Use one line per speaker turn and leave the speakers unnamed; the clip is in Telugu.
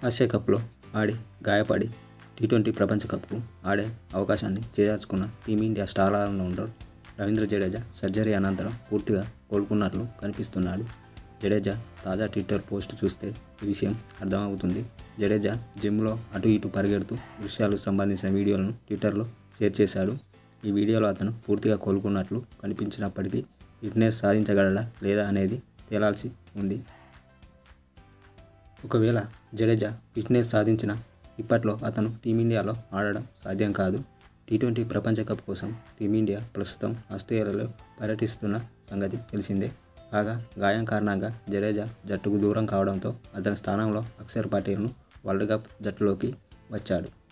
ఆసియా కప్లో ఆడి గాయపడి టీ ట్వంటీ ప్రపంచ కప్కు ఆడే అవకాశాన్ని చేజార్చుకున్న team India star allrounder Ravindra Jadeja surgery అనంతరం పూర్తిగా కోలుకున్నట్లు కనిపిస్తున్నాడు జడేజా తాజా ట్విట్టర్ పోస్ట్ చూస్తే ఈ విషయం అర్థమవుతుంది జడేజా జిమ్లో అటు ఇటు పరిగెడుతూ దృశ్యాలకు సంబంధించిన వీడియోలను ట్విట్టర్లో షేర్ చేశాడు ఈ వీడియోలో అతను పూర్తిగా కోలుకున్నట్లు కనిపించినప్పటికీ ఫిట్నెస్ సాధించగలడా లేదా అనేది తేలాల్సి ఉంది ఒకవేళ జడేజా ఫిట్నెస్ సాధించిన ఇప్పట్లో అతను టీమిండియాలో ఆడడం సాధ్యం కాదు టీ ట్వంటీ ప్రపంచ కప్ కోసం టీమిండియా ప్రస్తుతం ఆస్ట్రేలియాలో పర్యటిస్తున్న సంగతి తెలిసిందే కాగా గాయం కారణంగా జడేజా జట్టుకు దూరం కావడంతో అతని స్థానంలో అక్షర్ పటేల్ను వరల్డ్ కప్ జట్టులోకి వచ్చాడు